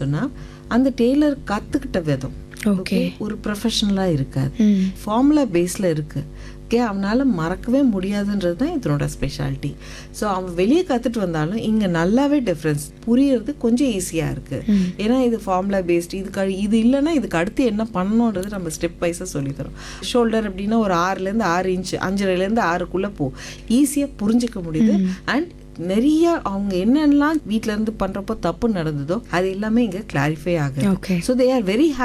சொன்னா அந்த டெய்லர் கத்துக்கிட்ட விதம் ஓகே ஒரு ப்ரொஃபஷனலாக இருக்காது ம் ஃபார்முலா பேஸில் இருக்கு ஓகே அவனால மறக்கவே முடியாதுன்றது தான் இதனோட ஸ்பெஷாலிட்டி ஸோ அவன் வெளியே கற்றுட்டு வந்தாலும் இங்கே நல்லாவே டிஃப்ரென்ஸ் புரியறது கொஞ்சம் ஈஸியாக இருக்கு ஏன்னா இது ஃபார்முலா பேஸ்ட் இதுக்கு அடு- இது இல்லைன்னா இதுக்கு அடுத்து என்ன பண்ணணுன்றது நம்ம ஸ்டெப் வைஸாக சொல்லித்தரோம் ஷோல்டர் அப்படின்னா ஒரு ஆறுலேருந்து ஆறு இன்ச் அஞ்சரைலேருந்து ஆறுக்குள்ளே போ ஈஸியாக புரிஞ்சுக்க முடியுது அண்ட் நிறைய அவங்க என்னென்னலாம் வீட்ல இருந்து பண்றப்போ தப்பு நடந்ததோ அது எல்லாமே இங்க கிளாரிஃபை ஆகுது okay so they are very